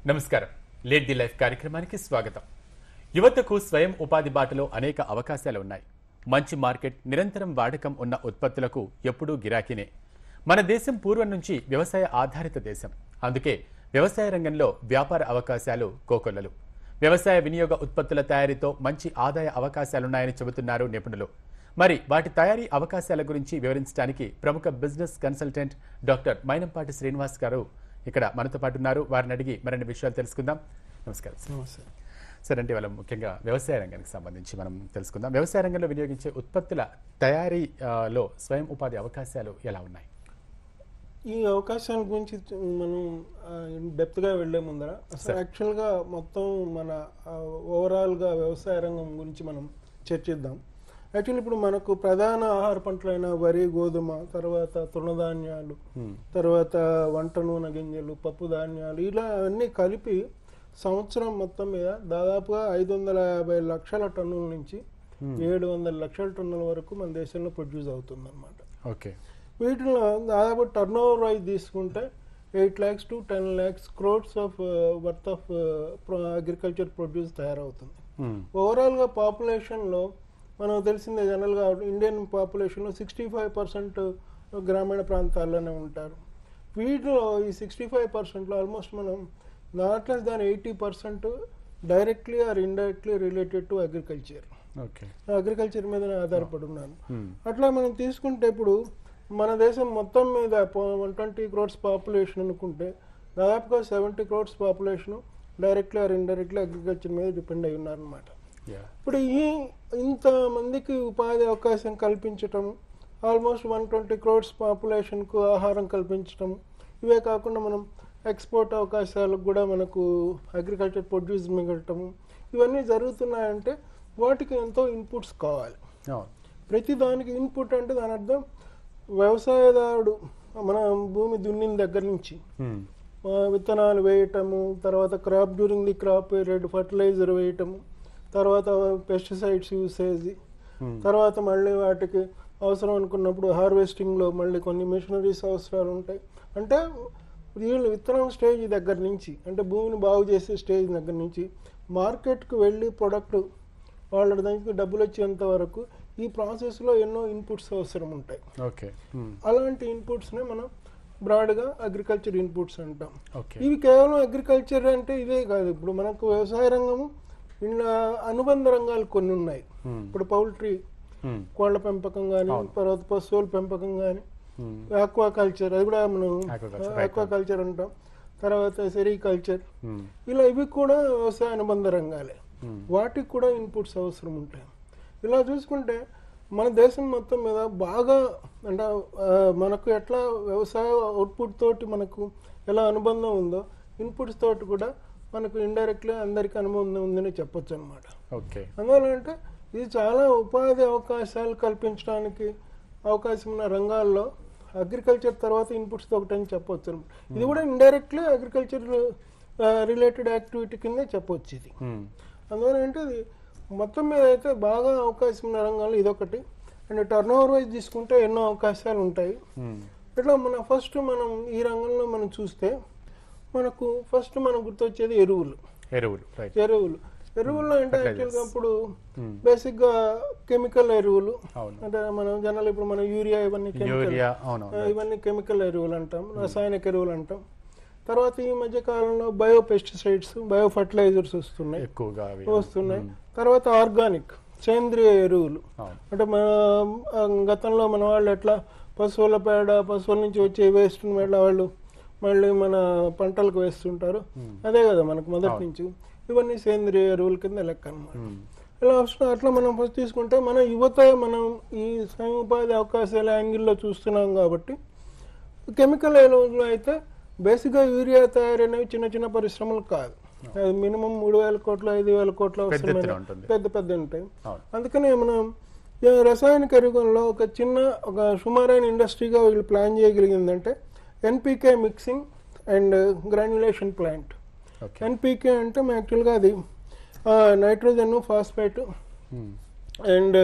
నమస్కారం late the life కార్యక్రమానికి స్వాగతం యువతకు స్వయం ఉపాధి బాటలో అనేక అవకాశాలు ఉన్నాయి మంచి మార్కెట్ నిరంతరం వాడకం ఉన్న ఉత్పత్తులకు ఎప్పుడూ గిరాకీనే మన దేశం పూర్వం నుంచి వ్యవసాయ ఆధారిత దేశం అందుకే వ్యవసాయ రంగంలో వ్యాపార అవకాశాలు కోకొల్లలు వ్యవసాయ వినియోగ ఉత్పత్తుల తయారీతో మంచి ఆదాయ అవకాశాలున్నాయని చెబుతున్నారు నిపుణులు మరి వాటి తయారీ అవకాశాల గురించి వివరించడానికి ప్రముఖ business consultant doctor Mainampati Srinivas garu ఇక్కడ మనతో పాటు ఉన్నారు వారిని అడిగి మరిన్ని విషయాలు తెలుసుకుందాం నమస్కారం సార్ నమస్తే సార్ అంటే వాళ్ళ ముఖ్యంగా వ్యవసాయ రంగానికి సంబంధించి మనం తెలుసుకుందాం వ్యవసాయ రంగంలో వినియోగించే ఉత్పత్తుల తయారీ ఆ, లో స్వయం ఉపాధి అవకాశాలు ఎలా ఉన్నాయి ఈ అవకాశాల గురించి మనం డెప్త్గా వెళ్లే ముందర అసలు Sir. యాక్చువల్గా మొత్తం మన ఓవరాల్గా వ్యవసాయ రంగం గురించి మనం చర్చిద్దాం యాక్చువల్లీ ఇప్పుడు మనకు ప్రధాన ఆహార పంటలైన వరి గోధుమ తర్వాత తృణధాన్యాలు తర్వాత వంట నూనె గింజలు పప్పు ధాన్యాలు ఇలా అన్నీ కలిపి సంవత్సరం మొత్తం మీద దాదాపుగా ఐదు వందల యాభై లక్షల టన్నుల నుంచి ఏడు వందల లక్షల టన్నుల వరకు మన దేశంలో ప్రొడ్యూస్ అవుతుంది ఓకే వీటిలో దాదాపు టర్న్ ఓవర్ వైజ్ తీసుకుంటే eight lakhs to ten lakhs crores of worth of agriculture produce తయారవుతుంది ఓవరాల్గా పాపులేషన్లో మనకు తెలిసిందే జనరల్గా ఇండియన్ పాపులేషన్లో సిక్స్టీ ఫైవ్ పర్సెంట్ గ్రామీణ ప్రాంతాల్లోనే ఉంటారు వీటిలో ఈ సిక్స్టీ ఫైవ్ పర్సెంట్లో ఆల్మోస్ట్ మనం not less than eighty percent directly or indirectly related to agriculture okay agriculture మీదనే ఆధారపడి ఉన్నాను అట్లా మనం తీసుకుంటే ఇప్పుడు మన దేశం మొత్తం మీద వన్ ట్వంటీ క్రోడ్స్ పాపులేషన్ అనుకుంటే దాదాపుగా seventy crores population directly or indirectly agriculture మీద డిపెండ్ అయి ఉన్నారనమాట ఇప్పుడు ఈ ఇంత మందికి ఉపాధి అవకాశం కల్పించటం ఆల్మోస్ట్ వన్ ట్వంటీ క్రోడ్స్ పాపులేషన్కు ఆహారం కల్పించటం ఇవే కాకుండా మనం ఎక్స్పోర్ట్ అవకాశాలకు కూడా మనకు అగ్రికల్చర్ ప్రొడ్యూస్ మిగలటము ఇవన్నీ జరుగుతున్నాయంటే వాటికి ఎంతో ఇన్పుట్స్ కావాలి అవును ప్రతి దానికి ఇన్పుట్ అంటే దాని అర్థం వ్యవసాయదారుడు మన భూమి దున్నిన దగ్గర నుంచి ఆ, విత్తనాలు వేయటము తర్వాత crop during the crop period fertiliser వేయటము తర్వాత పెస్టిసైడ్స్ యూసేజ్ తర్వాత మళ్ళీ వాటికి అవసరం అనుకున్నప్పుడు హార్వెస్టింగ్లో మళ్ళీ కొన్ని మిషనరీస్ అవసరాలు ఉంటాయి అంటే వీళ్ళు విత్తనం స్టేజ్ దగ్గర నుంచి అంటే భూమిని బాగు చేసే స్టేజ్ దగ్గర నుంచి మార్కెట్కి వెళ్ళి ప్రొడక్ట్ వాళ్ళ దగ్గరికి డబ్బులు వచ్చేంత వరకు ఈ ప్రాసెస్లో ఎన్నో ఇన్పుట్స్ అవసరం ఉంటాయి ఓకే అలాంటి ఇన్పుట్స్నే మనం బ్రాడ్గా అగ్రికల్చర్ ఇన్పుట్స్ అంటాం ఓకే ఇవి కేవలం అగ్రికల్చర్ అంటే ఇదే కాదు ఇప్పుడు మనకు వ్యవసాయ రంగము ఇలా అనుబంధ రంగాలు కొన్ని ఉన్నాయి ఇప్పుడు పౌల్ట్రీ కోళ్ల పెంపకం కానీ తర్వాత పశువుల పెంపకం కానీ ఆక్వాకల్చర్ అది కూడా మనం Aquaculture, right. ఆక్వాకల్చర్ అంటాం తర్వాత సెరికల్చర్ ఇలా ఇవి కూడా వ్యవసాయ అనుబంధ రంగాలే వాటికి కూడా ఇన్పుట్స్ అవసరం ఉంటాయి ఇలా చూసుకుంటే మన దేశం మొత్తం మీద బాగా అంటే ఆ, మనకు ఎట్లా వ్యవసాయ అవుట్పుట్ తోటి మనకు ఎలా అనుబంధం ఉందో ఇన్పుట్స్ తోటి కూడా మనకు ఇండైరెక్ట్లీ అందరికీ అనుబంధం ఉందని చెప్పొచ్చు అనమాట ఓకే అందువల్ల అంటే ఇది చాలా ఉపాధి అవకాశాలు కల్పించడానికి అవకాశం ఉన్న రంగాల్లో అగ్రికల్చర్ తర్వాత ఇన్పుట్స్ ఒకటి అని చెప్పొచ్చు అన్నమాట. ఇది కూడా ఇండైరెక్ట్లీ అగ్రికల్చర్ రిలేటెడ్ యాక్టివిటీ కిందే చెప్పొచ్చు ఇది అందువల్ల అంటే ఇది మొత్తం మీద అయితే బాగా అవకాశం ఉన్న రంగాల్లో ఇదొకటి అండ్ టర్న్ ఓవర్ వైజ్ తీసుకుంటే ఎన్నో అవకాశాలు ఉంటాయి ఇట్లా మన ఫస్ట్ మనం ఈ రంగంలో మనం చూస్తే మనకు ఫస్ట్ మనకు గుర్తొచ్చేది ఎరువులు ఎరువులు రైట్ ఎరువులు ఎరువుల్లో అంటే Fertilizers. యాక్చువల్గా ఇప్పుడు బేసిక్ గా కెమికల్ ఎరువులు అవును అంటే మనం జనాలు ఇప్పుడు మన యూరియా ఇవన్నీ కెమికల్ యూరియా అవును ఇవన్నీ కెమికల్ ఎరువులు అంటాం రసాయనిక ఎరువులు అంటాం తర్వాత ఈ మధ్య కాలంలో బయో పెస్టిసైడ్స్ బయో ఫర్టిలైజర్స్ వస్తున్నాయి ఎక్కువగా అవి వస్తున్నాయి తర్వాత ఆర్గానిక్ సేంద్రియ ఎరువులు అవును అంటే మన ఆ, గతంలో మన వాళ్ళు ఎట్లా పశువుల పేడ పశువుల నుంచి వచ్చే వేస్ట్ మళ్ళీ వాళ్ళు మళ్ళీ మన పంటలకు వేస్తుంటారు అదే కదా మనకు మొదటి నుంచి ఇవన్నీ సేంద్రియ ఎరువుల కింద లెక్క అన్నమాట మ్మ్. ఇలా వస్తున్నా అట్లా మనం ఫస్ట్ తీసుకుంటే మన యువత మనం ఈ స్వయం ఉపాధి అవకాశాల యాంగిల్లో చూస్తున్నాం కాబట్టి కెమికల్ ఎరువులు అయితే బేసిక్గా యూరియా తయారీ అనేవి చిన్న చిన్న పరిశ్రమలు కాదు అది మినిమం మూడు వేల కోట్ల ఐదు వేల కోట్ల పెద్ద ఎత్తున అవసరమైన ఉంటుంది. పెద్ద పెద్ద ఉంటాయి అవును అందుకనే మనం ఈ రసాయనిక ఎరువుల్లో ఒక చిన్న ఒక సుమారైన ఇండస్ట్రీగా వీళ్ళు ప్లాన్ చేయగలిగిందంటే NPK mixing and granulation plant okay NPK అంటే యాక్చువల్గా అది nitrogen phosphate hmm. And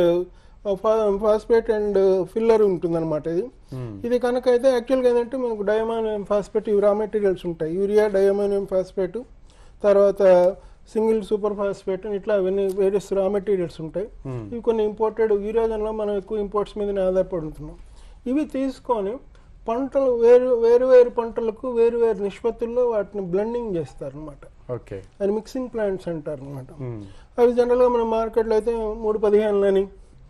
phosphate and filler ఉంటుందన్నమాట ఇది మ్మ్. ఇది కనుక అయితే యాక్చువల్గా ఏంటంటే మనకు డయమానియం ఫాస్ఫేట్ ఇవి రా మెటీరియల్స్ ఉంటాయి యూరియా డయమానియం ఫాస్ఫేట్ తర్వాత సింగిల్ సూపర్ ఫాస్ఫేట్ అని ఇట్లా అవన్నీ వేరియస్ రా మెటీరియల్స్ ఉంటాయి Hmm. ఇవి కొన్ని ఇంపోర్టెడ్ ఈ రోజుల్లో మనం ఎక్కువ ఇంపోర్ట్స్ మీదనే ఆధారపడుతున్నాం ఇవి తీసుకొని పంటలు వేరు వేరు వేరు పంటలకు వేరు వేరు నిష్పత్తుల్లో వాటిని బ్లెండింగ్ చేస్తారు అనమాట ఓకే అది మిక్సింగ్ ప్లాంట్స్ అంటారు అనమాట మ్మ్. అవి జనరల్గా మన మార్కెట్లో అయితే మూడు పదిహేనులని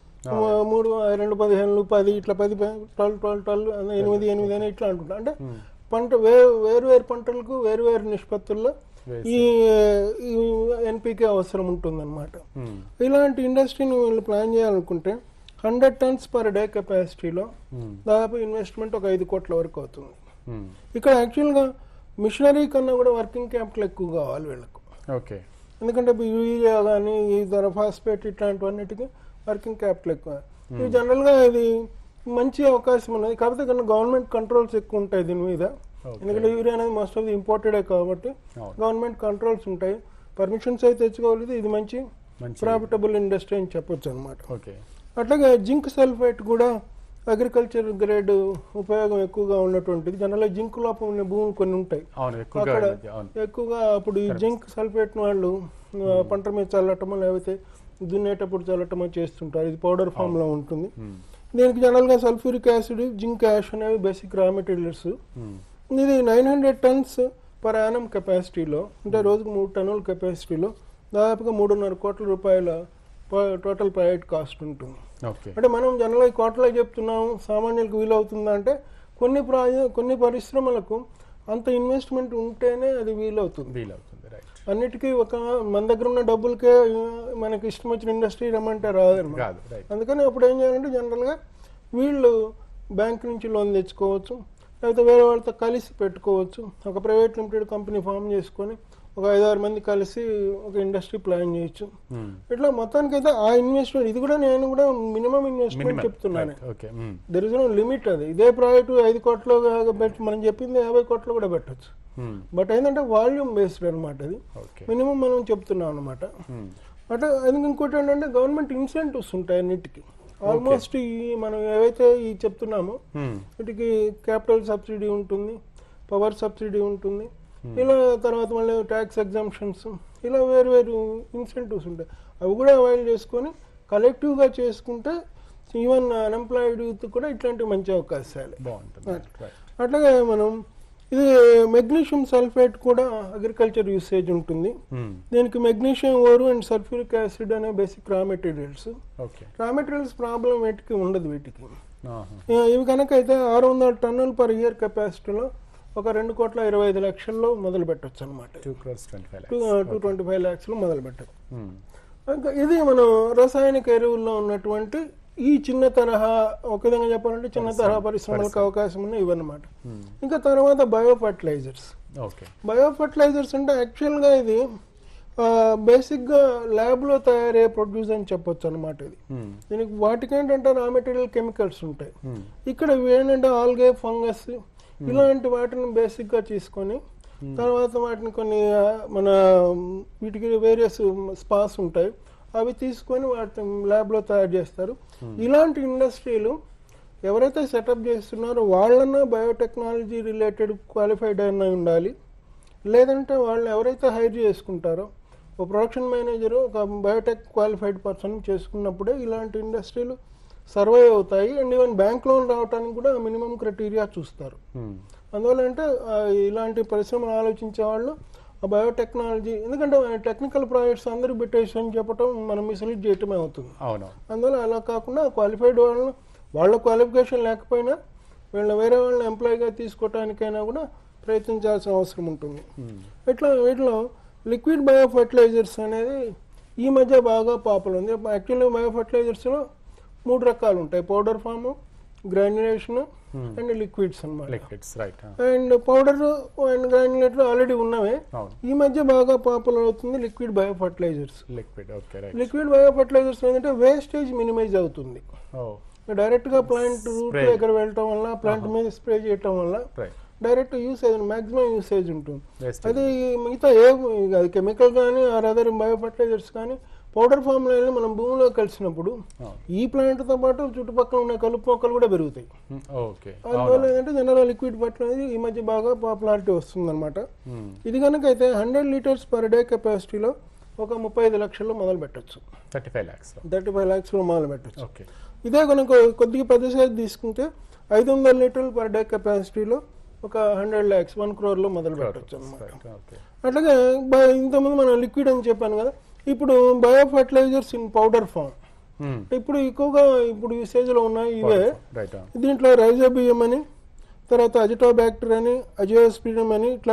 మూడు రెండు పదిహేనులు పది ఇట్లా పది ట్వెల్వ్ ట్వెల్వ్ ట్వెల్వ్ ఎనిమిది ఎనిమిది అని ఇట్లా అంటుంటాం అంటే మ్మ్. పంట వే వేరు వేరు పంటలకు వేరు వేరు నిష్పత్తుల్లో వేసి. ఈ ఈ ఎన్పికే అవసరం ఉంటుందన్నమాట మ్మ్. ఇలాంటి ఇండస్ట్రీని వీళ్ళు ప్లాన్ చేయాలనుకుంటే హండ్రెడ్ టన్స్ పర్ డే కెపాసిటీలో మ్మ్. దాదాపు ఇన్వెస్ట్మెంట్ ఒక ఐదు కోట్ల వరకు అవుతుంది మ్మ్. ఇక్కడ యాక్చువల్గా మిషనరీ కన్నా కూడా వర్కింగ్ క్యాపిటల్ ఎక్కువ కావాలి వీళ్ళకు ఓకే ఎందుకంటే ఇప్పుడు యూరియా కానీ ఈ ధర ఫాస్ఫేట్ ఇట్లాంటివన్నిటికీ వర్కింగ్ క్యాపిటల్ ఎక్కువ ఇది జనరల్గా ఇది మంచి అవకాశం ఉన్నది కాకపోతే కానీ గవర్నమెంట్ కంట్రోల్స్ ఎక్కువ ఉంటాయి దీని మీద Okay. ఎందుకంటే యూరియా అనేది మోస్ట్ ఆఫ్ ది ఇంపోర్టెడే కాబట్టి అవును. గవర్నమెంట్ కంట్రోల్స్ ఉంటాయి పర్మిషన్స్ అయితే తెచ్చుకోవాలి ఇది మంచి మంచి ప్రాఫిటబుల్ ఇండస్ట్రీ అని చెప్పొచ్చు అనమాట ఓకే అట్లాగే జింక్ సల్ఫేట్ కూడా అగ్రికల్చర్ గ్రేడ్ ఉపయోగం ఎక్కువగా ఉన్నటువంటిది జనరల్గా జింక్ లోపం ఉన్న భూములు కొన్ని ఉంటాయి అవును ఎక్కువగా అక్కడ ఈ మధ్య, అవును ఎక్కువగా అప్పుడు ఈ జింక్ సల్ఫేట్ వాళ్ళు ఆ, పంట మీద చల్లటమో లేకపోతే దున్నేటప్పుడు చల్లటమో చేస్తుంటారు ఇది పౌడర్ ఫామ్ లో ఉంటుంది మ్మ్. దీనికి జనరల్ గా సల్ఫ్యూరిక్ యాసిడ్ జింక్ యాష్ అనేవి బేసిక్ రా మెటీరియల్స్ మ్మ్. ఇది nine hundred tons per annum కెపాసిటీలో అంటే రోజుకు మూడు టన్నుల కెపాసిటీలో దాదాపుగా మూడున్నర కోట్ల రూపాయల టోటల్ ప్రైవేట్ కాస్ట్ ఉంటుంది ఓకే అంటే మనం జనరల్గా ఈ కోట్లే చెప్తున్నాం సామాన్యులకు వీలవుతుందా అంటే కొన్ని ప్రాయ కొన్ని పరిశ్రమలకు అంత ఇన్వెస్ట్మెంట్ ఉంటేనే అది వీలవుతుంది వీలవుతుంది రైట్ అన్నిటికీ ఒక మన దగ్గర ఉన్న డబ్బులకే ఆ, మనకి ఇష్టం వచ్చిన ఇండస్ట్రీ రమ్మంటే రాదన్నమాట కాదు రైట్ అందుకని అప్పుడు ఏం చేయాలంటే జనరల్గా వీళ్ళు బ్యాంక్ నుంచి లోన్ తెచ్చుకోవచ్చు లేకపోతే వేరే వాళ్ళతో కలిసి పెట్టుకోవచ్చు ఒక ప్రైవేట్ లిమిటెడ్ కంపెనీ ఫామ్ చేసుకొని ఒక ఐదారు మంది కలిసి ఒక ఇండస్ట్రీ ప్లాన్ చేయొచ్చు మ్మ్. ఇట్లా మొత్తానికి అయితే ఆ ఇన్వెస్ట్మెంట్ ఇది కూడా నేను కూడా మినిమం ఇన్వెస్ట్మెంట్ మినిమం చెప్తున్నాను right okay hmm. There is no limit అది ఇదే ప్రాజెక్టు ఐదు కోట్లు పెట్టి మనం చెప్పింది యాభై కోట్లు కూడా పెట్టచ్చు మ్మ్. బట్ ఏంటంటే వాల్యూమ్ బేస్డ్ అనమాట అది ఓకే మినిమం మనం చెప్తున్నాం అనమాట మ్మ్. అట్లా అది ఇంకోటి ఏంటంటే గవర్నమెంట్ ఇన్సెంటివ్స్ ఉంటాయి అన్నిటికీ ఆల్మోస్ట్ ఈ మనం ఏవైతే ఈ చెప్తున్నామో మ్మ్. వీటికి క్యాపిటల్ సబ్సిడీ ఉంటుంది పవర్ సబ్సిడీ ఉంటుంది ఇలా తర్వాత మళ్ళీ ట్యాక్స్ ఎగ్జామ్షన్స్ ఇలా వేరు వేరు ఇన్సెంటివ్స్ ఉంటాయి అవి కూడా అవైల్ చేసుకొని కలెక్టివ్గా చేసుకుంటే ఈవెన్ అన్ఎంప్లాయిడ్ యూత్ కూడా ఇట్లాంటి మంచి అవకాశాలు బాగుంటుంది రైట్ అట్లాగే మనం ఇది మెగ్నీషియం సల్ఫేట్ కూడా అగ్రికల్చర్ యూసేజ్ ఉంటుంది మ్మ్. దీనికి magnesium ore and sulphuric acid అనే basic raw materials okay raw materials problem వీటికి ఉండదు వీటికి ఆహా. ఇ- ఇవి కనుక అయితే ఆరు వందల టన్నులు పర్ ఇయర్ కెపాసిటీలో ఒక రెండు కోట్ల ఇరవై ఐదు లక్షల్లో మొదలు పెట్టచ్చు అనమాట two crores twenty five two two twenty five ల్యాక్స్లో మొదలు పెట్టచ్చు మ్మ్. ఇంకా ఇది మనం రసాయనిక ఎరువుల్లో ఉన్నటువంటి ఈ చిన్న తరహా ఒక విధంగా చెప్పాలంటే చిన్న తరహా పరిశ్రమలకు అవకాశం ఉన్న ఇవన్నమాట మ్మ్. ఇంకా తర్వాత bio fertilisers okay bio fertilisers అంటే యాక్చువల్గా ఇది బేసిక్గా ల్యాబ్లో తయారయ్యే ప్రొడ్యూస్ అని చెప్పొచ్చు అనమాట ఇది మ్మ్. దీనికి వాటికి ఏంటంటే రా మెటీరియల్ కెమికల్స్ ఉంటాయి మ్మ్. ఇక్కడ ఇవి ఏంటంటే ఆల్గే ఫంగస్ ఇలాంటి వాటిని బేసిక్గా తీసుకొని తర్వాత వాటిని కొన్ని ఆ, మన మ్, వీటికి వేరియస్ స్పాస్ ఉంటాయి అవి తీసుకొని వాటిని ల్యాబ్లో తయారు చేస్తారు ఇలాంటి ఇండస్ట్రీలు ఎవరైతే సెటప్ చేస్తున్నారో వాళ్ళన్నా బయోటెక్నాలజీ రిలేటెడ్ క్వాలిఫైడ్ అయినా ఉండాలి లేదంటే వాళ్ళు ఎవరైతే హైర్ చేసుకుంటారో ఒక ప్రొడక్షన్ మేనేజర్ ఒక బయోటెక్ క్వాలిఫైడ్ పర్సన్ చేసుకున్నప్పుడే ఇలాంటి ఇండస్ట్రీలు సర్వైవ్ అవుతాయి అండ్ ఈవెన్ బ్యాంక్ లోన్ రావడానికి కూడా మినిమం క్రైటీరియా చూస్తారు మ్మ్. అందువల్ల అంటే ఆ, ఇలాంటి పరిశ్రమలు ఆలోచించే వాళ్ళు ఆ బయోటెక్నాలజీ ఎందుకంటే టెక్నికల్ ప్రాజెక్ట్స్ అందరూ పెట్టేసి అని చెప్పడం మనం మిస్లీడ్ చేయటమే అవుతుంది అవును అందువల్ల అలా కాకుండా క్వాలిఫైడ్ వాళ్ళు వాళ్ళ క్వాలిఫికేషన్ లేకపోయినా వీళ్ళ వేరే వాళ్ళని ఎంప్లాయీగా తీసుకోవటానికైనా కూడా ప్రయత్నించాల్సిన అవసరం ఉంటుంది మ్మ్. ఇట్లా వీటిలో లిక్విడ్ బయో ఫర్టిలైజర్స్ అనేది ఈ మధ్య బాగా పాపులర్ ఉంది యాక్చువల్గా బయో ఫర్టిలైజర్స్లో మూడు రకాలు ఉంటాయి powder form granulation Hmm. And liquids అన్నమాట liquids right and powder and గ్రాన్యులేట్లు ఆల్రెడీ ఉన్నవే అవును ఈ మధ్య బాగా పాపులర్ అవుతుంది liquid bio fertilisers liquid okay right liquid bio fertilisers ఏంటంటే వేస్టేజ్ మినిమైజ్ అవుతుంది ఓ డైరెక్ట్ గా ప్లాంట్ రూట్ Spray. దగ్గర వెళ్ళటం వల్ల ప్లాంట్ మీద స్ప్రే చేయటం వల్ల right direct usage maximum usage ఉంటుంది వేస్ట్ అది మిగతా ఏ అది కెమికల్ కానీ ఆర్ అదర్ బయో ఫర్టిలైజర్స్ కానీ పౌడర్ ఫామ్లో వెళ్ళి మనం భూమిలో కలిసినప్పుడు అవును. ఈ ప్లాంట్తో పాటు చుట్టుపక్కల ఉన్న కలుపు మొక్కలు కూడా పెరుగుతాయి ఉమ్, ఓకే అందువల్ల ఏంటంటే జనరల్ లిక్విడ్ బట్టలు అనేది ఈ మధ్య బాగా పాపులారిటీ వస్తుందన్నమాట ఉమ్, ఇది కనుక అయితే హండ్రెడ్ లీటర్స్ పర్ డే కెపాసిటీలో ఒక ముప్పై ఐదు లక్షల్లో మొదలు పెట్టచ్చు thirty five lakhs thirty five ల్యాక్స్లో మొదలు పెట్టచ్చు ఓకే ఇదే కనుక కొద్దిగా పెద్ద సైజ్ తీసుకుంటే ఐదు వందల లీటర్లు పర్ డే కెపాసిటీలో ఒక హండ్రెడ్ ల్యాక్స్ వన్ క్రోర్లో మొదలు పెట్టచ్చు అనమాట రైట్ ఓకే అట్లాగే బ- ఇంతకుముందు మనం లిక్విడ్ అని చెప్పాను కదా ఇప్పుడు bio fertilisers in powder form ఉమ్, ఇప్పుడు ఎక్కువగా ఇప్పుడు ఈ స్టేజ్లో ఉన్నాయి ఇవే రైట్ దీంట్లో రైజోబియం అని తర్వాత అజిటోబ్యాక్టర్ అని అజియోస్పిరియం అని ఇట్లా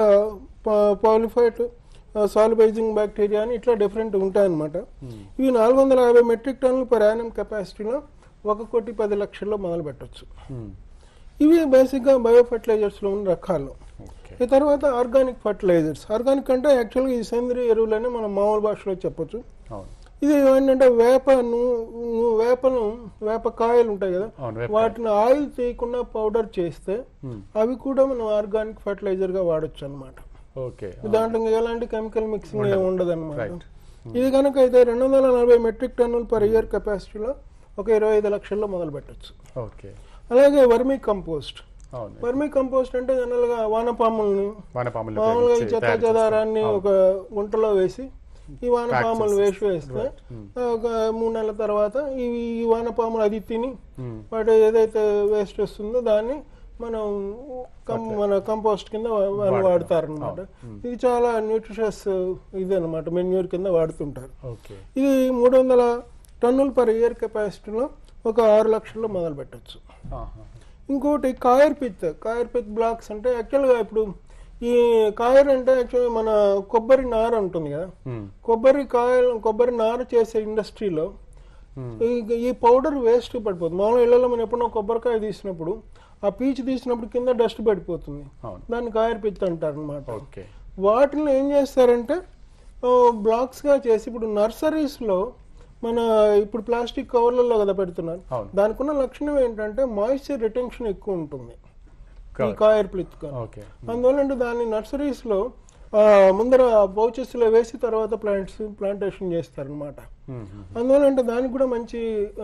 పాలిఫైట్ సాలిబైజింగ్ బ్యాక్టీరియా అని ఇట్లా డిఫరెంట్ ఉంటాయన్నమాట ఇవి నాలుగు వందల యాభై మెట్రిక్ టన్నులు పర్ యానం కెపాసిటీలో ఒక కోటి పది లక్షల్లో మొదలు పెట్టచ్చు ఉమ్, ఇవి బేసిక్గా బయో ఫర్టిలైజర్స్లో ఉన్న రకాలు ఓకే ఈ తర్వాత ఆర్గానిక్ ఫర్టిలైజర్స్ ఆర్గానిక్ అంటే యాక్చువల్గా ఈ సేంద్రియ ఎరువులని మనం మామూలు భాషలో చెప్పొచ్చు అవును ఇది ఏంటంటే వేప ను- ను- వేపను వేప కాయలు ఉంటాయి కదా అవును వేప వాటిని ఆయిల్ తీయకుండా పౌడర్ చేస్తే ఉమ్, అవి కూడా మనం ఆర్గానిక్ ఫర్టిలైజర్ గా వాడొచ్చు అనమాట ఓకే దాంట్లో ఇంకా ఎలాంటి కెమికల్ మిక్సింగ్ ఏమి ఉండదు అనమాట రైట్ ఇది కనుక అయితే రెండు వందల నలభై మెట్రిక్ టన్నులు పర్ ఇయర్ కెపాసిటీలో ఒక ఇరవై ఐదు లక్షల్లో మొదలు పెట్టచ్చు ఓకే అలాగే వర్మీ కంపోస్ట్ అవును వర్మీ కంపోస్ట్ అంటే జనరల్ గా వానపాములని వానపాములు మామూలుగా ఈ ఉపయోగించి చెత్త తయారు చేస్తారు. చెదారాన్ని అవును. ఒక గుంటలో వేసి ఈ వానపాములు వేసి వేస్తే ఒక మూడు నెలల తర్వాత ఇవి ఈ వానపాములు అది తిని ఉమ్, వాటి ఏదైతే వేస్ట్ వస్తుందో దాన్ని మనం కం- మన కంపోస్ట్ కింద వా- వాళ్ళు వాడతారు అనమాట ఇది చాలా న్యూట్రిషస్ ఇది అనమాట మెన్యూర్ కింద వాడుతుంటారు ఓకే ఇది మూడు వందల టన్నులు పర్ ఇయర్ కెపాసిటీలో ఒక ఆరు లక్షల్లో మొదలు పెట్టచ్చు ఆహా. ఇంకోటి coir pith coir pith blocks అంటే యాక్చువల్గా ఇప్పుడు ఈ కాయర్ అంటే యాక్చువల్గా మన కొబ్బరి నార ఉంటుంది కదా ఉమ్, కొబ్బరి కాయలు కొబ్బరి నార చేసే ఇండస్ట్రీలో ఉమ్, ఈ ఈ పౌడర్ వేస్ట్ పడిపోతుంది మామూలుగా ఇళ్ళలో మనం ఎప్పుడో కొబ్బరికాయ తీసినప్పుడు ఆ పీచు తీసినప్పుడు కింద డస్ట్ పడిపోతుంది అవును దాన్ని కాయర్ పిత్ అంటారు అనమాట ఓకే వాటిని ఏం చేస్తారంటే ఆ, బ్లాక్స్గా చేసి ఇప్పుడు నర్సరీస్లో మన ఇప్పుడు ప్లాస్టిక్ కవర్లలో కదా పెడుతున్నారు అవును దానికి ఉన్న లక్షణం ఏంటంటే మాయిశ్చర్ రిటెన్షన్ ఎక్కువ ఉంటుంది ఈ Correct. కాయర్ ప్లిత్ ఓకే అందువల్ల అంటే దాన్ని నర్సరీస్లో ముందర పౌచెస్లో వేసి తర్వాత ప్లాంట్స్ ప్లాంటేషన్ చేస్తారనమాట ఉమ్, ఉమ్, అందువల్ల అంటే దానికి కూడా మంచి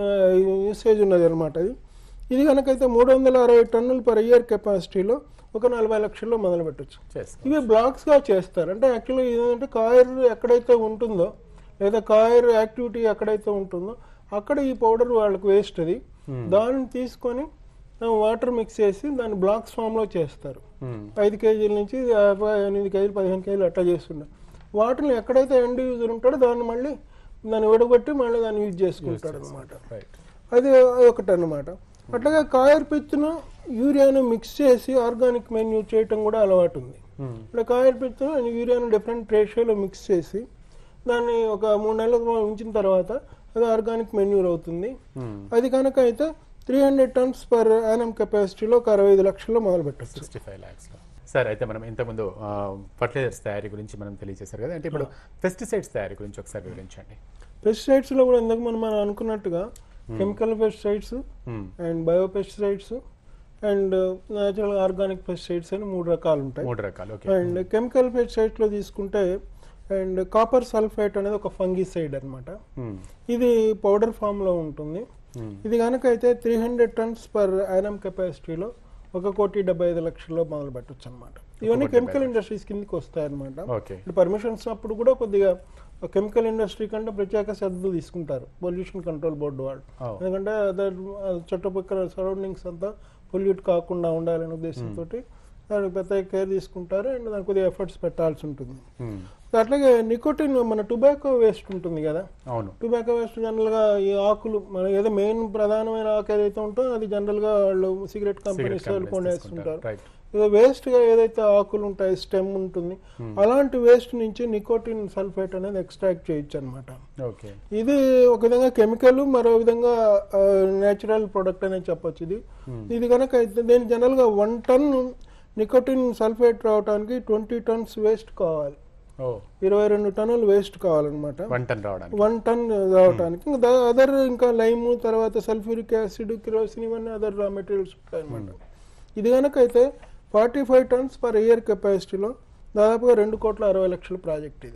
యూసేజ్ ఉన్నది అనమాట ఇది ఇది కనుకైతే మూడు వందల అరవై టన్నులు పర్ ఇయర్ కెపాసిటీలో ఒక నలభై లక్షల్లో మొదలు పెట్టచ్చు చేస్తాం ఇవి బ్లాక్స్గా చేస్తారు అంటే యాక్చువల్లీ ఏంటంటే కాయర్ ఎక్కడైతే ఉంటుందో లేదా కాయర్ యాక్టివిటీ ఎక్కడైతే ఉంటుందో అక్కడ ఈ పౌడర్ వాళ్ళకి వేస్ట్ అది దాన్ని తీసుకొని వాటర్ మిక్స్ చేసి దాన్ని బ్లాక్స్ ఫామ్లో చేస్తారు ఉమ్, ఐదు కేజీల నుంచి యాభై ఎనిమిది కేజీలు పదిహేను కేజీలు అట్లా చేస్తుండే వాటిని ఎక్కడైతే ఎండ్ యూజర్ ఉంటాడో దాన్ని మళ్ళీ దాన్ని విడగొట్టి మళ్ళీ దాన్ని యూజ్ చేసుకుంటాడు అనమాట రైట్ అది ఒకటి అనమాట అట్లాగే కాయర్ పిత్తును యూరియాను మిక్స్ చేసి ఆర్గానిక్ మెన్యూ చేయటం కూడా అలవాటు ఉంది ఉమ్, ఇట్లా కాయర్ పిత్తును యూరియాను డిఫరెంట్ రేషియోలో మిక్స్ చేసి దాన్ని ఒక మూడు నెలలు ఉంచిన తర్వాత అది ఆర్గానిక్ మెన్యూర్ అవుతుంది ఉమ్, అది కనుక అయితే three hundred tons per annum కెపాసిటీలో ఒక అరవై ఐదు లక్షల్లో మొదలు పెట్టచ్చు సిక్స్టీ ఫైవ్ ల్యాక్స్లో సార్ అయితే మనం ఇంతకుముందు ఫర్టిలైజర్స్ తయారీ గురించి మనం తెలియజేశారు కదా అంటే ఇప్పుడు పెస్టిసైడ్స్ తయారీ గురించి ఒకసారి వివరించండి పెస్టిసైడ్స్లో కూడా ఇందాక మనం మనం అనుకున్నట్టుగా chemical pesticides um, and bio pesticides and natural organic pesticides అని మూడు రకాలు ఉంటాయి మూడు రకాలు ఓకే అండ్ కెమికల్ పెస్టిసైడ్స్లో తీసుకుంటే అండ్ కాపర్ సల్ఫేట్ అనేది ఒక ఫంగిసైడ్ అన్నమాట ఉమ్, ఇది పౌడర్ ఫామ్లో ఉంటుంది ఉమ్, ఇది కనుక అయితే three hundred tons per annum కెపాసిటీలో ఒక కోటి డెబ్బై ఐదు లక్షల్లో మొదలు పెట్టచ్చు అనమాట ఇవన్నీ కోటి కెమికల్ ఇండస్ట్రీస్ కిందకి వస్తాయి అనమాట ఓకే పర్మిషన్స్ అప్పుడు కూడా కొద్దిగా కెమికల్ ఇండస్ట్రీ కంటే ప్రత్యేక శ్రద్ధ తీసుకుంటారు పొల్యూషన్ కంట్రోల్ బోర్డు వాళ్ళు ఓ, ఎందుకంటే అదర్ చుట్టుపక్కల సరౌండింగ్స్ అంతా పొల్యూట్ కాకుండా ఉండాలనే ఉద్దేశంతో దానికి పెద్ద కేర్ తీసుకుంటారు అండ్ దానికి కొద్దిగా ఎఫర్ట్స్ పెట్టాల్సి ఉంటుంది ఉమ్, అట్లాగే నికోటిన్ మన టొబాకో వేస్ట్ ఉంటుంది కదా అవును టొబాకో వేస్ట్ జనరల్గా ఈ ఆకులు మన ఏదో మెయిన్ ప్రధానమైన ఆకు ఏదైతే ఉంటుందో అది జనరల్గా వాళ్ళు సిగరెట్ కంపెనీస్ వాళ్ళు కొనేస్తుంటారు రైట్ ఏదో వేస్ట్ గా ఏదైతే ఆకులు ఉంటాయి స్టెమ్ ఉంటుంది అలాంటి వేస్ట్ నుంచి నికోటిన్ సల్ఫేట్ అనేది ఎక్స్ట్రాక్ట్ చేయొచ్చు అనమాట ఓకే ఇది ఒక విధంగా కెమికల్ మరో విధంగా నేచురల్ ప్రొడక్ట్ అనేది చెప్పొచ్చు ఇది ఇది కనుక అయితే దీని జనరల్ గా వన్ టన్ నికోటిన్ సల్ఫేట్ రావడానికి ట్వంటీ టన్స్ వేస్ట్ కావాలి ఓ ఇరవై రెండు టన్నులు వేస్ట్ కావాలన్నమాట వన్ టన్ రావడానికి వన్ టన్ రావడానికి ఇంకా అదర్ ఇంకా లైమ్ తర్వాత సల్ఫ్యూరిక్ యాసిడ్ కిరోసిన్ ఇవన్నీ అదర్ రా మెటీరియల్స్ ఉంటాయి అన్నమాట ఇది కనుక అయితే forty five tons per year కెపాసిటీలో దాదాపుగా రెండు కోట్ల అరవై లక్షల ప్రాజెక్ట్ ఇది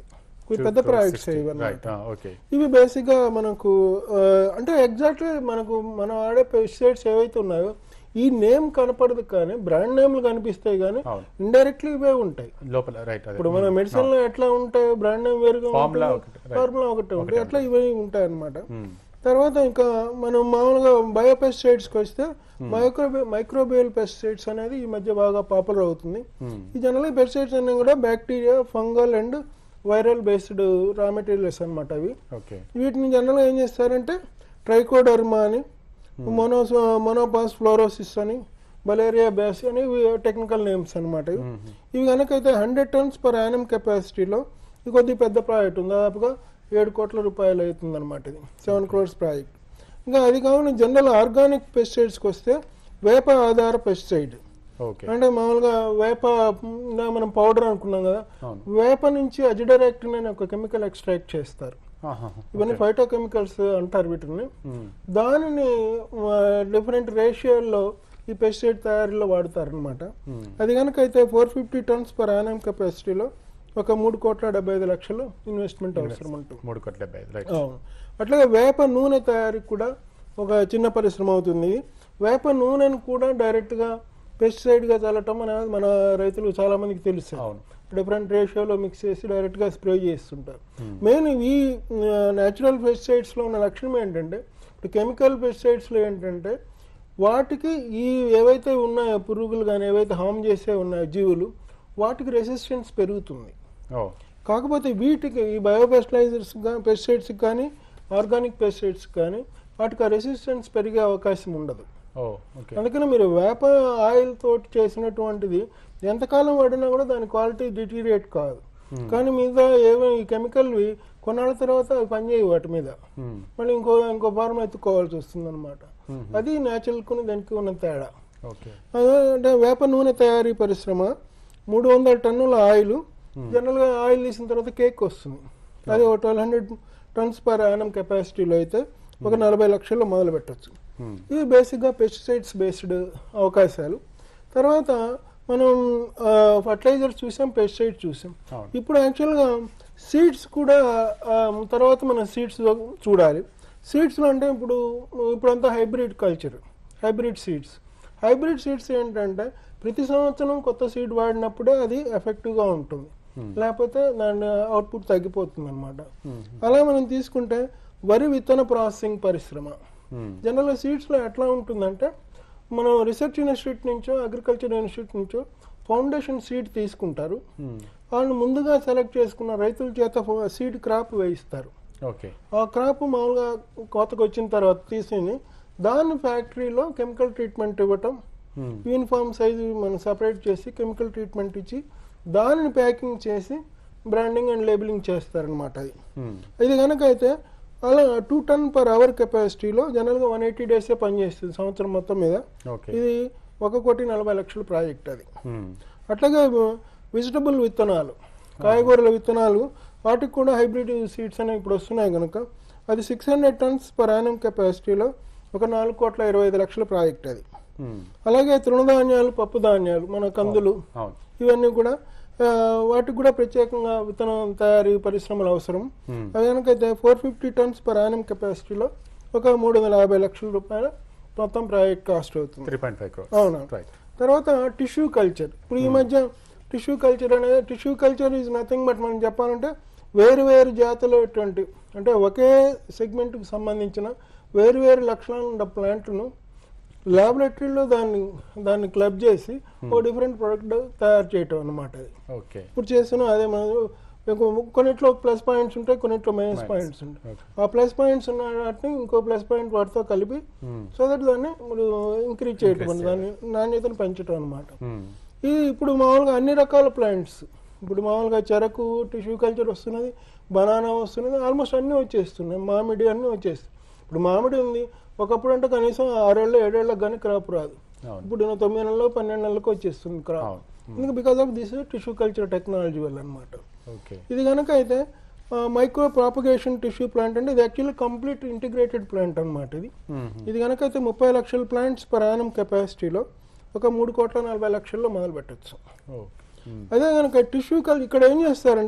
కొంచెం పెద్ద ప్రాజెక్ట్స్ ఇవన్నీ రైట్ ఓకే ఇవి బేసిక్గా మనకు ఆ, అంటే ఎగ్జాక్ట్లీ మనకు మనం ఆడే పెస్టిసైడ్స్ ఏవైతే ఉన్నాయో ఈ నేమ్ కనపడదు కానీ బ్రాండ్ నేమ్లు కనిపిస్తాయి కానీ అవును. ఇండైరెక్ట్లీ ఇవే ఉంటాయి లోపల రైట్ అదే ఇప్పుడు మన మెడిసిన్ లో ఎట్లా ఉంటాయి బ్రాండ్ నేమ్ వేరుగా Formula ఉంటుంది ఒకటి, right. ఫార్ములా ఒకటి ఉంటాయి అట్లా ఇవి ఉంటాయి అన్నమాట Hmm. తర్వాత ఇంకా మనం మామూలుగా బయోపెస్టిసైడ్స్కి వస్తే మైక్రోబే మైక్రోబియల్ పెస్టిసైడ్స్ అనేది ఈ మధ్య బాగా పాపులర్ అవుతుంది Hmm. ఈ జనరల్ పెస్టిసైడ్స్ అన్నీ కూడా bacteria fungal and viral based raw materials అనమాట అవి ఓకే వీటిని జనరల్గా ఏం చేస్తారంటే ట్రైకోడర్మా అని మోనోస్ మోనోపాస్ ఫ్లోరోసిస్ అని బలేరియా బ్యాస్ అని టెక్నికల్ నేమ్స్ అనమాట ఇవి ఇవి కనుక అయితే హండ్రెడ్ టన్స్ పర్ యానం కెపాసిటీలో ఇది కొద్దిగా పెద్ద ప్రాజెక్ట్ ఉంది దాదాపుగా ఏడు కోట్ల రూపాయలు అవుతుంది అనమాట ఇది సెవెన్ క్రోర్స్ ప్రాజెక్ట్ ఇంకా అది కాకుండా జనరల్ ఆర్గానిక్ పెస్టిసైడ్స్కి వస్తే వేప ఆధార పెస్టిసైడ్ ఓకే అంటే మామూలుగా వేప ఇందాక మనం పౌడర్ అనుకున్నాం కదా అవును వేప నుంచి అజిడరాక్టిన్ అనే ఒక కెమికల్ ఎక్స్ట్రాక్ట్ చేస్తారు ఆహాహా. ఇవన్నీ ఫైటో కెమికల్స్ అంటారు వీటిని Hmm. దానిని డిఫరెంట్ రేషియోల్లో ఈ పెస్టిసైడ్ తయారీలో వాడతారు అనమాట Hmm. అది కనుక అయితే four fifty tons per annum కెపాసిటీలో ఒక మూడు కోట్ల డెబ్బై ఐదు లక్షలు ఇన్వెస్ట్మెంట్ అవసరం ఉంటుంది మూడు కోట్ల డెబ్బై ఐదు రైట్ అవును అట్లాగే వేప నూనె తయారీకి కూడా ఒక చిన్న పరిశ్రమ అవుతుంది వేప నూనెను కూడా డైరెక్ట్గా పెస్టిసైడ్గా చల్లటం అనేది మన రైతులు చాలా మందికి తెలుసు అవును డిఫరెంట్ రేషియోలో మిక్స్ చేసి డైరెక్ట్గా స్ప్రే చేస్తుంటారు మెయిన్ ఈ న్యాచురల్ పెస్టిసైడ్స్లో ఉన్న లక్షణం ఏంటంటే ఇప్పుడు కెమికల్ పెస్టిసైడ్స్లో ఏంటంటే వాటికి ఈ ఏవైతే ఉన్నాయో పురుగులు కానీ ఏవైతే హామ్ చేసే ఉన్నాయో జీవులు వాటికి రెసిస్టెన్స్ పెరుగుతుంది ఓ కాకపోతే వీటికి ఈ బయోపెస్టిలైజర్స్ పెస్టిసైడ్స్ కానీ ఆర్గానిక్ పెస్టిసైడ్స్ కానీ వాటికి ఆ రెసిస్టెన్స్ పెరిగే అవకాశం ఉండదు ఓ ఓకే అందుకని మీరు వేప ఆయిల్ తోటి చేసినటువంటిది ఎంతకాలం వాడినా కూడా దాని క్వాలిటీ డిటీరియేట్ కాదు కానీ మీద ఏవో ఈ కెమికల్వి కొన్నాళ్ళ తర్వాత అవి పనిచేయవు వాటి మీద Hmm. మళ్ళీ ఇంకో ఇంకో ఫార్మ్ ఎత్తుకోవాల్సి వస్తుంది అనమాట అది న్యాచురల్కుని దానికి ఉన్న తేడా ఓకే అదే అంటే వేప నూనె తయారీ పరిశ్రమ మూడు వందల టన్నుల ఆయిల్ జనరల్గా ఆయిల్ తీసిన తర్వాత కేక్ వస్తుంది అది ఒక twelve hundred tons per annum కెపాసిటీలో అయితే ఒక నలభై లక్షల్లో మొదలు పెట్టచ్చు Hmm. ఇవి బేసిక్గా పెస్టిసైడ్స్ బేస్డ్ అవకాశాలు తర్వాత మనం ఫర్టిలైజర్స్ చూసాం పెస్టిసైడ్స్ చూసాం అవును ఇప్పుడు యాక్చువల్గా సీడ్స్ కూడా ఆ, తర్వాత మనం సీడ్స్ చూడాలి సీడ్స్లో అంటే ఇప్పుడు ఇప్పుడంతా hybrid culture hybrid seeds hybrid seeds ఏంటంటే ప్రతి సంవత్సరం కొత్త సీడ్ వాడినప్పుడే అది ఎఫెక్టివ్గా ఉంటుంది లేకపోతే దాని అవుట్పుట్ తగ్గిపోతుంది అనమాట అలా మనం తీసుకుంటే వరి విత్తన ప్రాసెసింగ్ పరిశ్రమ Hmm. జనరల్గా సీడ్స్లో ఎట్లా ఉంటుందంటే మనం రీసెర్చ్ ఇన్స్టిట్యూట్ నుంచో అగ్రికల్చర్ ఇన్స్టిట్యూట్ నుంచో ఫౌండేషన్ సీడ్ తీసుకుంటారు Hmm. వాళ్ళు ముందుగా సెలెక్ట్ చేసుకున్న రైతుల చేత సీడ్ క్రాప్ వేయిస్తారు ఓకే ఆ క్రాప్ మామూలుగా కోతకు వచ్చిన తర్వాత తీసి దాన్ని ఫ్యాక్టరీలో కెమికల్ ట్రీట్మెంట్ ఇవ్వటం Hmm. యూనిఫామ్ సైజు మనం సపరేట్ చేసి కెమికల్ ట్రీట్మెంట్ ఇచ్చి దానిని ప్యాకింగ్ చేసి బ్రాండింగ్ అండ్ లేబులింగ్ చేస్తారనమాట అది Hmm. ఇది కనుక అయితే అలా టూ టన్ పర్ అవర్ కెపాసిటీలో జనరల్గా వన్ ఎయిటీ డేసే పనిచేస్తుంది సంవత్సరం మొత్తం మీద ఓకే ఇది ఒక కోటి నలభై లక్షల ప్రాజెక్ట్ అది Hmm. అట్లాగే వెజిటబుల్ విత్తనాలు కాయగూరల విత్తనాలు వాటికి కూడా హైబ్రిడ్ సీడ్స్ అనేవి ఇప్పుడు వస్తున్నాయి కనుక అది six hundred tons per annum కెపాసిటీలో ఒక నాలుగు కోట్ల ఇరవై ఐదు లక్షల ప్రాజెక్ట్ అది Hmm. అలాగే తృణధాన్యాలు పప్పు ధాన్యాలు మన కందులు అవును ఇవన్నీ కూడా ఆ, వాటికి కూడా ప్రత్యేకంగా విత్తనం తయారీ పరిశ్రమలు అవసరం Hmm. అది కనుకైతే four fifty tons per annum కెపాసిటీలో ఒక మూడు వందల యాభై లక్షల రూపాయల మొత్తం ప్రాజెక్ట్ కాస్ట్ అవుతుంది త్రీ పాయింట్ ఫైవ్ క్రోర్ అవునా రైట్ తర్వాత టిష్యూ కల్చర్ ఇప్పుడు ఈ మధ్య టిష్యూ కల్చర్ అనేది tissue culture is nothing but మనం చెప్పాలంటే వేరు వేరు జాతులటువంటి అంటే ఒకే సెగ్మెంట్కి సంబంధించిన వేరు వేరు లక్షణాలు ఉన్న ప్లాంట్లను ల్యాబొరేటరీలో దాన్ని దాన్ని క్లబ్ చేసి ఓ డిఫరెంట్ ప్రోడక్ట్ తయారు చేయటం అన్నమాట అది ఓకే ఇప్పుడు చేస్తున్నాం అదే మనం ఇంకో కొన్నిట్లో ప్లస్ పాయింట్స్ ఉంటాయి కొన్నిట్లో మైనస్ Minus. పాయింట్స్ ఉంటాయి ఓకే ఆ ప్లస్ పాయింట్స్ ఉన్న వాటిని ఇంకో ప్లస్ పాయింట్ వాటితో కలిపి Hmm. సో దట్ దాన్ని ఇప్పుడు ఇంక్రీజ్ చేయటం Increase దాని నాణ్యతను పెంచడం అనమాట Hmm. ఇది ఇప్పుడు మామూలుగా అన్ని రకాల ప్లాంట్స్ ఇప్పుడు మామూలుగా చెరకు టిష్యూ కల్చర్ వస్తున్నది బనానా వస్తున్నది ఆల్మోస్ట్ అన్నీ వచ్చేస్తున్నాయి మామిడి అన్నీ వచ్చేస్తాయి ఇప్పుడు మామిడి ఉంది ఒకప్పుడు అంటే కనీసం ఆరేళ్ళు ఏడేళ్ళకి కానీ క్రాప్ రాదు అవును ఇప్పుడు ఈయన తొమ్మిది నెలలు పన్నెండు నెలలకు వచ్చేస్తుంది క్రాప్ అవును ఎందుకు because of this tissue culture technology వల్ల అనమాట ఓకే ఇది కనుక అయితే మైక్రో ప్రాపగేషన్ టిష్యూ ప్లాంట్ అంటే ఇది యాక్చువల్లీ కంప్లీట్ ఇంటిగ్రేటెడ్ ప్లాంట్ అనమాట ఇది Hmm. ఇది కనుక అయితే ముప్పై లక్షల ప్లాంట్స్ పర్ యానం కెపాసిటీలో ఒక మూడు కోట్ల నలభై లక్షల్లో మొదలు పెట్టచ్చు ఓ Hmm. అదే కనుక టిష్యూ కల్ ఇక్కడ ఏం చేస్తారంటే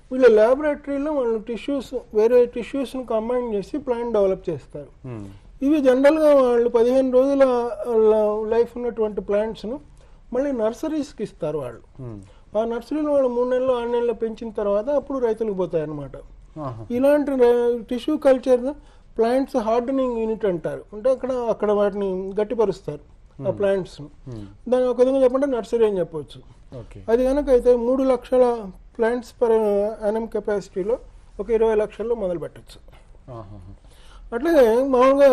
వీళ్ళ ల్యాబొరేటరీలో వాళ్ళు టిష్యూస్ వేరే టిష్యూస్ని కంబైన్ చేసి ప్లాంట్ డెవలప్ చేస్తారు మ్మ్. ఇవి జనరల్గా వాళ్ళు పదిహేను రోజుల లైఫ్ ఉన్నటువంటి ప్లాంట్స్ను మళ్ళీ నర్సరీస్కి ఇస్తారు వాళ్ళు మ్మ్. ఆ నర్సరీలో వాళ్ళు మూడు నెలలు ఆరు నెలలు పెంచిన తర్వాత అప్పుడు రైతులకు పోతాయి అన్నమాట ఆహా. ఇలాంటి tissue culture plants hardening unit అంటారు అంటే అక్కడ అక్కడ వాటిని గట్టిపరుస్తారు ఆ ప్లాంట్స్ మ్మ్. దాని ఒక విధంగా చెప్పంటే నర్సరీ అని చెప్పొచ్చు ఓకే అది కనుక అయితే మూడు లక్షల ప్లాంట్స్ పర్ యానం కెపాసిటీలో ఒక ఇరవై లక్షల్లో మొదలు పెట్టచ్చు ఆహా. అట్లాగే మామూలుగా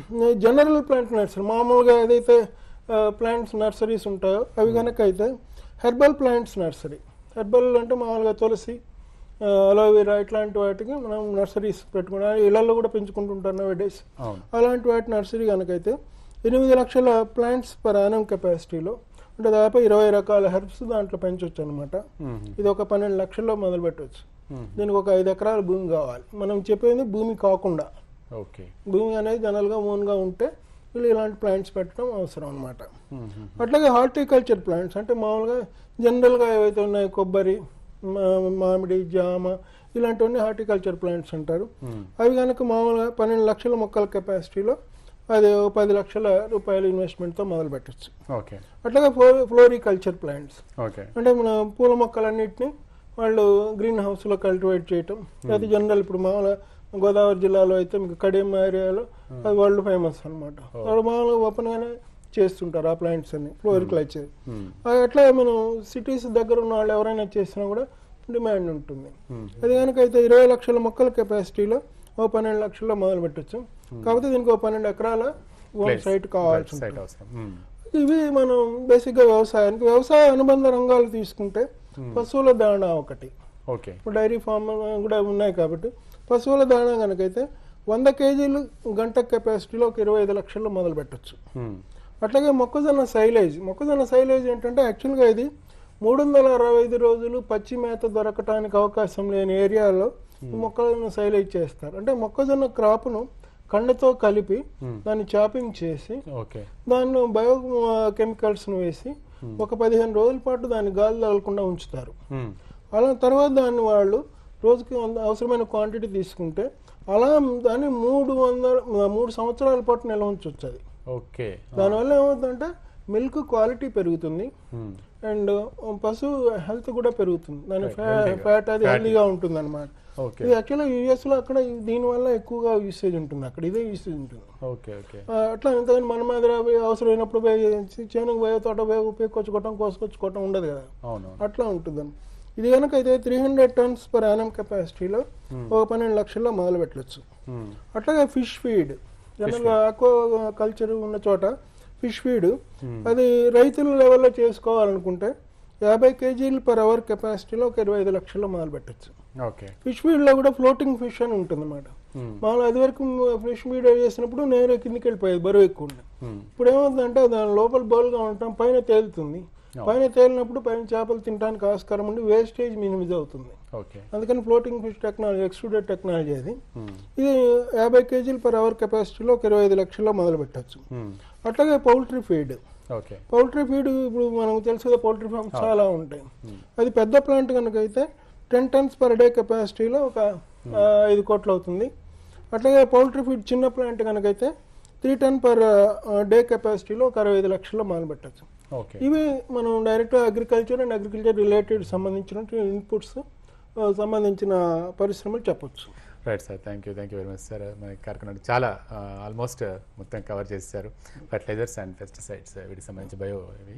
జనరల్ ప్లాంట్ నర్సరీ మామూలుగా ఏదైతే ప్లాంట్స్ నర్సరీస్ ఉంటాయో అవి కనుక అయితే హెర్బల్ ప్లాంట్స్ నర్సరీ హెర్బల్ అంటే మామూలుగా తులసి అలోవెరా ఇట్లాంటి వాటికి మనం నర్సరీస్ పెట్టుకుంటాం ఇళ్లలో కూడా పెంచుకుంటుంటారు నవ్ డేస్ అవును అలాంటి వాటి నర్సరీ కనుకైతే ఎనిమిది లక్షల ప్లాంట్స్ పర్ యానం కెపాసిటీలో అంటే దాదాపు ఇరవై రకాల హెర్బ్స్ దాంట్లో పెంచవచ్చు అనమాట మ్మ్. ఇది ఒక పన్నెండు లక్షల్లో మొదలు పెట్టవచ్చు మ్మ్. దీనికి ఒక ఐదు ఎకరాల భూమి కావాలి మనం చెప్పేది భూమి కాకుండా ఓకే భూమి అనేది జనరల్గా ఓన్గా ఉంటే వీళ్ళు ఇలాంటి ప్లాంట్స్ పెట్టడం అవసరం అనమాట మ్మ్. అట్లాగే హార్టికల్చర్ ప్లాంట్స్ అంటే మామూలుగా జనరల్గా ఏవైతే ఉన్నాయో కొబ్బరి మా- మామిడి జామ ఇలాంటివన్నీ హార్టికల్చర్ ప్లాంట్స్ అంటారు మ్మ్. అవి కనుక మామూలుగా పన్నెండు లక్షల మొక్కల కెపాసిటీలో అది ఓ పది లక్షల రూపాయల ఇన్వెస్ట్మెంట్తో మొదలు పెట్టచ్చు ఓకే అట్లాగే ఫ్లో ఫ్లోరికల్చర్ ప్లాంట్స్ ఓకే అంటే మన పూల మొక్కలన్నింటినీ వాళ్ళు గ్రీన్ హౌస్లో కల్టివేట్ చేయటం అది జనరల్ ఇప్పుడు మామూలుగా గోదావరి జిల్లాలో అయితే మీకు కడియం ఏరియాలో అది వరల్డ్ ఫేమస్ అనమాట వాళ్ళు మామూలుగా ఓపెన్గానే చేస్తుంటారు ఆ ప్లాంట్స్ అన్ని ఫ్లోరికల్చర్ మ్మ్. అట్లా మనం సిటీస్ దగ్గర ఉన్న వాళ్ళు ఎవరైనా చేసినా కూడా డిమాండ్ ఉంటుంది మ్మ్. అది కనుక అయితే ఇరవై లక్షల మొక్కల కెపాసిటీలో ఓ పన్నెండు లక్షల్లో మొదలు పెట్టచ్చు కాకపోతే దీనికి ఓ పన్నెండు ఎకరాల ఓన్ Place. సైట్ కావాల్సి ఉంటుంది సైట్ అవసరం మ్మ్. ఇవి మనం బేసిక్గా వ్యవసాయానికి వ్యవసాయ అనుబంధ రంగాలు తీసుకుంటే పశువుల దాణా ఒకటి ఓకే ఇప్పుడు డైరీ ఫామ్ కూడా ఉన్నాయి కాబట్టి పశువుల దాణా కనుకైతే వంద కేజీలు గంట కెపాసిటీలో ఒక ఇరవై ఐదు లక్షల్లో మొదలు పెట్టచ్చు మ్మ్. అట్లాగే మొక్కజొన్న సైలేజ్ మొక్కజొన్న సైలేజ్ ఏంటంటే యాక్చువల్గా ఇది మూడు వందల అరవై ఐదు రోజులు పచ్చి మేత దొరకటానికి అవకాశం లేని ఏరియాలో ఈ మొక్కలను సైలేజ్ చేస్తారు అంటే మొక్కజొన్న క్రాప్ను కండతో కలిపి Hmm. దాన్ని చాపింగ్ చేసి ఓకే దానిలో బయో కెమికల్స్ను వేసి ఒక పదిహేను రోజుల పాటు దాన్ని గాలి తగలకుండా ఉంచుతారు మ్మ్. అలా తర్వాత దాన్ని వాళ్ళు రోజుకి వంద అవసరమైన క్వాంటిటీ తీసుకుంటే అలా దాన్ని మూడు వందల మూడు సంవత్సరాల పాటు నిల్వ ఉంచవచ్చు అది ఓకే దానివల్ల ఏమవుతుందంటే మిల్క్ క్వాలిటీ పెరుగుతుంది మ్మ్. అండ్ పశువు హెల్త్ కూడా పెరుగుతుంది దాని Right, healthy గా. ఫ్యాట్ అది Fat. హెల్తీగా ఉంటుంది అనమాట ఓకే ఇది యాక్చువల్గా యూఎస్లో అక్కడ దీనివల్ల ఎక్కువగా యూసేజ్ ఉంటుంది అక్కడ ఇదే యూసేజ్ ఉంటుంది ఓకే ఓకే ఆ, అట్లా ఎంతగాని మన మీద పోయి అవసరమైనప్పుడు పోయి చేనుకు పోయే తోట పోయి ఉపయోగించుకోవటం కోసుకొచ్చుకోవటం ఉండదు కదా అవును అట్లా ఉంటుంది ఇది కనుక అయితే three hundred tons per annum కెపాసిటీలో ఒక పన్నెండు లక్షల్లో మొదలు పెట్టవచ్చు మ్మ్. అట్లాగే ఫిష్ ఫీడ్ జనరల్గా ఆక్వా కల్చర్ ఉన్న చోట ఫిష్ ఫీడ్ Hmm. అది రైతుల లెవెల్లో చేసుకోవాలనుకుంటే యాభై కేజీలు పర్ అవర్ కెపాసిటీలో ఒక ఇరవై ఐదు లక్షల్లో మొదలు పెట్టచ్చు ఓకే ఫిష్ ఫీడ్లో కూడా ఫ్లోటింగ్ ఫిష్ అని ఉంటుంది అనమాట మ్మ్. మామూలు అది వరకు ఫిష్ ఫీడ్ చేసినప్పుడు నేరు కిందికి వెళ్ళిపోయేది బరువు ఎక్కువ ఉండే మ్మ్. ఇప్పుడు ఏమవుతుందంటే దాని లోపల బౌల్గా ఉండటం పైన తేలుతుంది Oh. పైన తేలినప్పుడు పైన చేపలు తినడానికి ఆస్కారం ఉండి వేస్టేజ్ మినిమైజ్ అవుతుంది ఓకే అందుకని floating fish technology extruded technology అది మ్మ్. ఇది యాభై కేజీలు పర్ అవర్ కెపాసిటీలో ఒక ఇరవై ఐదు లక్షల్లో మొదలు పెట్టచ్చు మ్మ్. అట్లాగే poultry feed okay poultry feed ఇప్పుడు మనకు తెలుసు కదా పౌల్ట్రీ ఫార్మ్స్ చాలా ఉంటాయి మ్మ్. అది పెద్ద ప్లాంట్ కనుక అయితే టెన్ టన్స్ పర్ డే కెపాసిటీలో ఒక ఆ, ఐదు కోట్లు అవుతుంది అట్లాగే పౌల్ట్రీ ఫీడ్ చిన్న ప్లాంట్ కనుక అయితే త్రీ టన్ పర్ డే కెపాసిటీలో ఒక అరవై ఐదు లక్షల్లో మొదలు పెట్టచ్చు ఓకే ఇవి మనం డైరెక్ట్గా అగ్రికల్చర్ అండ్ అగ్రికల్చర్ రిలేటెడ్ సంబంధించిన ఇన్పుట్స్ సంబంధించిన పరిశ్రమలు చెప్పొచ్చు right sir thank you thank you very much sir మన కార్యక్రమం చాలా ఆల్మోస్ట్ మొత్తం కవర్ చేశారు ఫర్టిలైజర్స్ అండ్ పెస్టిసైడ్స్ వీటికి సంబంధించి బయో ఇవి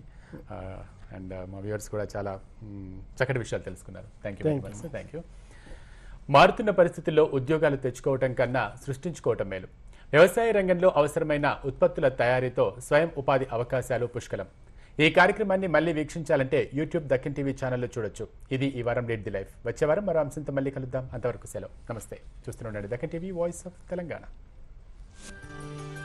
అండ్ మా వ్యూవర్స్ కూడా చాలా మ్, చక్కటి విషయాలు తెలుసుకున్నారు thank you very Thank much sir thank you మారుతున్న పరిస్థితుల్లో ఉద్యోగాలు తెచ్చుకోవటం కన్నా సృష్టించుకోవటం మేలు వ్యవసాయ రంగంలో అవసరమైన ఉత్పత్తుల తయారీతో స్వయం ఉపాధి అవకాశాలు పుష్కలం ఈ కార్యక్రమాన్ని మళ్ళీ వీక్షించాలంటే యూట్యూబ్ దక్కన్ టీవీ ఛానల్లో చూడొచ్చు ఇది ఈ వారం లీడ్ ది లైఫ్ వచ్చే వారం మరో అంశంతో మళ్ళీ కలుద్దాం అంతవరకు సెలవు నమస్తే చూస్తూనే ఉండండి Deccan TV voice of Telangana